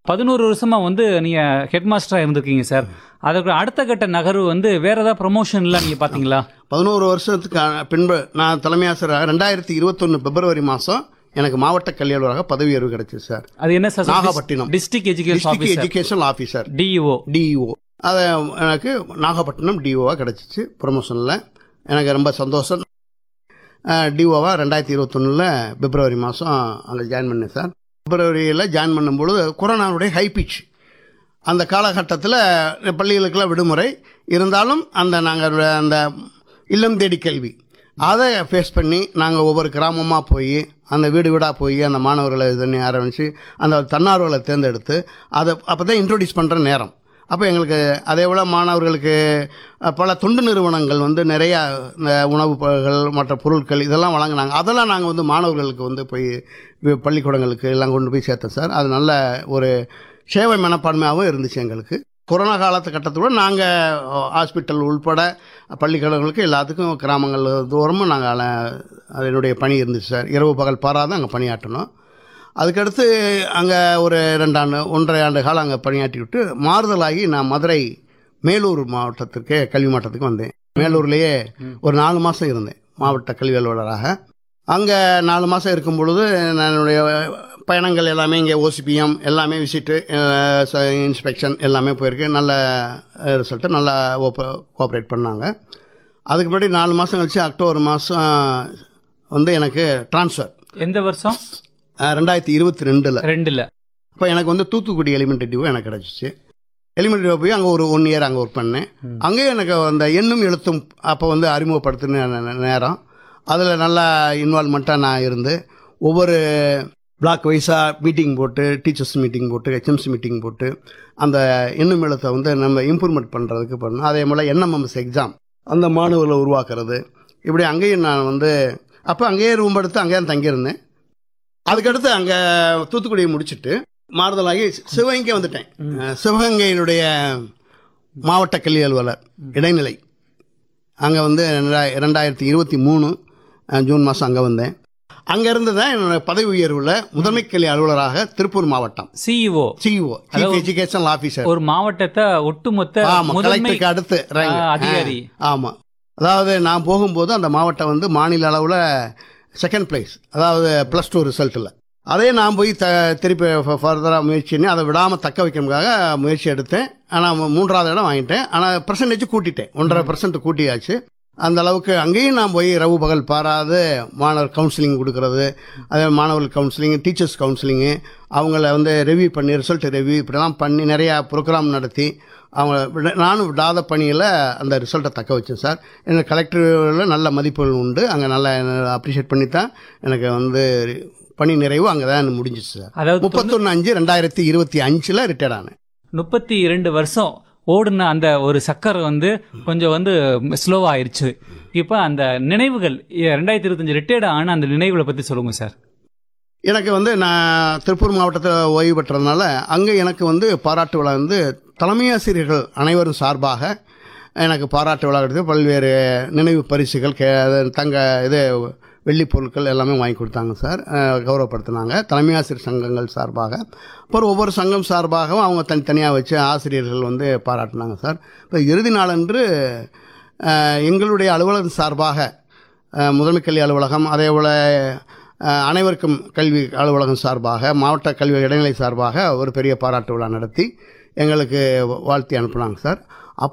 பதினோரு வருஷமா வந்து நீங்க ஹெட் மாஸ்டரா இருந்திருக்கீங்க சார் அதுக்கு அடுத்த கட்ட நகர்வு வந்து வேற ஏதாவது ப்ரொமோஷன்லாம் நீங்க பாத்தீங்களா பதினோரு வருஷத்துக்கு அ- பின்பு நான் தலைமை ஆசிரியராக ரெண்டாயிரத்தி இருபத்தொன்று பிப்ரவரி மாதம் எனக்கு மாவட்ட கல்வி அலுவலராக பதவி உயர்வு கிடைச்சது சார் அது என்ன sir Nagapattinam. District education district officer education officer DEO DEO அதை எனக்கு நாகப்பட்டினம் டிஓவாக கிடச்சிச்சு ப்ரொமோஷனில் எனக்கு ரொம்ப சந்தோஷம் டிஓவாக ரெண்டாயிரத்தி இருபத்தொன்னில் பிப்ரவரி மாதம் அங்கே ஜாயின் பண்ணேன் சார் பிப்ரவரியில் ஜாயின் பண்ணும்பொழுது கொரோனாவுடைய ஹை பிச் அந்த காலகட்டத்தில் பள்ளிகளுக்கெல்லாம் விடுமுறை இருந்தாலும் அந்த நாங்கள் அந்த இல்லம் தேடி கல்வி அதை ஃபேஸ் பண்ணி நாங்கள் ஒவ்வொரு கிராமமாக போய் அந்த வீடு வீடாக போய் அந்த மாணவர்களை இது பண்ணி ஆரம்பித்து அந்த தன்னார்வலை தேர்ந்தெடுத்து அதை அப்போ தான் இன்ட்ரொடியூஸ் பண்ணுற நேரம் அப்போ எங்களுக்கு அதே போல் மாணவர்களுக்கு அஹ், பல தொண்டு நிறுவனங்கள் வந்து நிறையா இந்த உணவுப் பொருட்கள் மற்ற பொருட்கள் இதெல்லாம் வழங்கினாங்க அதெல்லாம் நாங்கள் வந்து மாணவர்களுக்கு வந்து போய் வி- பள்ளிக்கூடங்களுக்கு எல்லாம் கொண்டு போய் சேர்த்தோம் சார் அது நல்ல ஒரு சேவை மனப்பான்மையாகவும் இருந்துச்சு எங்களுக்கு கொரோனா காலத்து கட்டத்தோட நாங்கள் ஹாஸ்பிட்டல் உள்பட பள்ளிக்கூடங்களுக்கு எல்லாத்துக்கும் கிராமங்கள் தூரமும் நாங்கள் அதனுடைய பணி இருந்துச்சு சார் இரவு பகல் பாராத அங்கே பணியாற்றணும் அதுக்கடுத்து அங்கே ஒரு ரெண்டாண்டு ஒன்றரை ஆண்டு காலம் அங்கே பணியாற்றி விட்டு மாறுதலாகி நான் மதுரை மேலூர் மாவட்டத்திற்கு கல்வி மாவட்டத்துக்கு வந்தேன் மேலூர்லேயே ஒரு நாலு மாதம் இருந்தேன் மாவட்ட கல்வி அலுவலராக அங்கே நாலு மாதம் இருக்கும் பொழுது நான் என்னுடைய பயணங்கள் எல்லாமே இங்கே ஓசிபிஎம் எல்லாமே விசிட்டு இன்ஸ்பெக்ஷன் எல்லாமே போயிருக்கு நல்ல ரிசல்ட்டு நல்லா கோஆப்ரேட் பண்ணாங்க அதுக்கு முன்னாடி நாலு மாதம் கழிச்சு அக்டோபர் மாதம் வந்து எனக்கு ட்ரான்ஸ்ஃபர் எந்த வருஷம் ரெண்டாயிரத்தி இருபத்தி ரெண்டில் ரெண்டுல இப்போ எனக்கு வந்து தூத்துக்குடி எலிமெண்ட்ரி டிவோ எனக்கு கிடச்சிச்சு எலிமெண்ட்ரி டிவோ போய் அங்கே ஒரு ஒன் இயர் அங்கே ஒர்க் பண்ணேன் அங்கேயும் எனக்கு அந்த எண்ணும் எழுத்தும் அப்போ வந்து அறிமுகப்படுத்தின நே- நேரம் அதில் நல்லா இன்வால்மெண்ட்டாக நான் இருந்து ஒவ்வொரு பிளாக் வைஸாக மீட்டிங் போட்டு டீச்சர்ஸ் மீட்டிங் போட்டு ஹெச்எம்சி மீட்டிங் போட்டு அந்த எண்ணும் எழுத்தை வந்து நம்ம இம்ப்ரூவ்மெண்ட் பண்ணுறதுக்கு பண்ணோம் அதே போல் என்எம்எம்எஸ் எக்ஸாம் அந்த மாணவர்களை உருவாக்குறது இப்படி அங்கேயும் நான் வந்து அப்போ அங்கேயே ரூம் எடுத்து அங்கேயே தங்கியிருந்தேன் அதுக்கடுத்து அங்கே தூத்துக்குடியை முடிச்சுட்டு மாறுதலாகி சிவகங்கை வந்துட்டேன் அஹ் சிவகங்கையினுடைய மாவட்ட கல்வி அலுவலர் இடைநிலை அங்கே வந்து ரெண்டா- ரெண்டாயிரத்தி இருபத்தி மூணு அஹ், ஜூன் மாதம் அங்கே வந்தேன் அங்கேருந்து தான் என்னோட பதவி உயர்வில் முதன்மை கல்வி அலுவலராக திருப்பூர் மாவட்டம் CEO CEO chief educational officer ஒரு மாவட்டத்தை ஒட்டுமொத்த ஆமா முதன்மை கலெக்டருக்கு அடுத்து rank. ஆ, அதிகாரி. ஆ, ஆமா அதாவது நான் போகும்போது அந்த மாவட்டம் வந்து மாநில அளவில் செகண்ட் பிளேஸ் அதாவது ப்ளஸ் டூ ரிசல்ட்டில் அதே நான் போய் த திருப்பி ஃபர்தராக முயற்சி பண்ணி அதை விடாமல் தக்க வைக்கிறதுக்காக முயற்சி எடுத்தேன் ஆனால் மூன்றாவது இடம் வாங்கிட்டேன் ஆனால் பர்சன்டேஜ் கூட்டிட்டேன் ஒன்றரை பர்சன்ட் கூட்டியாச்சு அந்த அளவுக்கு அங்கேயும் நான் போய் ரவு பகல் பாராது மாணவர் கவுன்சிலிங் கொடுக்கறது அதே மாணவர் கவுன்சிலிங் டீச்சர்ஸ் கவுன்சிலிங்கு அவங்கள வந்து ரிவ்யூ பண்ணி ரிசல்ட் ரிவ்யூ இப்படிலாம் பண்ணி நிறையா ப்ரோக்ராம் நடத்தி அவங்க விட- நானும் விடாத பணியில் அந்த ரிசல்ட்டை தக்க வச்சேன் சார் எனக்கு கலெக்டரில் நல்ல மதிப்புகள் உண்டு அங்கே நல்லா அப்ரிஷியேட் பண்ணி தான் எனக்கு வந்து பணி நிறைவு அங்கே தான் முடிஞ்சிச்சு சார் அதாவது முப்பத்தொன்று அஞ்சு ரெண்டாயிரத்தி இருபத்தி அஞ்சில் ரிட்டையர்ட் ஆனேன் முப்பத்தி இரண்டு வருஷம் ஓடுன அந்த ஒரு சக்கர் வந்து கொஞ்சம் வந்து ஸ்லோவா ஆயிருச்சு இப்போ அந்த நினைவுகள் ரெண்டாயிரத்தி இருபத்தஞ்சு ரிட்டையர்ட் ஆன அந்த நினைவுகளை பத்தி சொல்லுங்க சார் எனக்கு வந்து நான் திருப்பூர் மாவட்டத்தில் ஓய்வு பெற்றதுனால அங்கே எனக்கு வந்து பாராட்டு விழா வந்து தலைமை ஆசிரியர்கள் அனைவரும் சார்பாக எனக்கு பாராட்டு விழா எடுத்து பல்வேறு நினைவு பரிசுகள் கே தங்க இது வெள்ளி பொருட்கள் எல்லாமே வாங்கி கொடுத்தாங்க சார் அஹ், கௌரவப்படுத்தினாங்க தலைமை ஆசிரியர் சங்கங்கள் சார்பாக அப்புறம் ஒவ்வொரு சங்கம் சார்பாகவும் அவங்க தனித்தனியாக வச்சு ஆசிரியர்கள் வந்து பாராட்டினாங்க சார் இப்போ இறுதி நாளன்று அஹ், எங்களுடைய அலுவலகம் சார்பாக அஹ், முதன்மை கல்வி அலுவலகம் அதே போல் அஹ், அனைவருக்கும் கல்வி அலுவலகம் சார்பாக மாவட்ட கல்வி இடைநிலை சார்பாக ஒரு பெரிய பாராட்டு விழா நடத்தி எங்களுக்கு வாழ்த்தி அனுப்புனாங்க சார்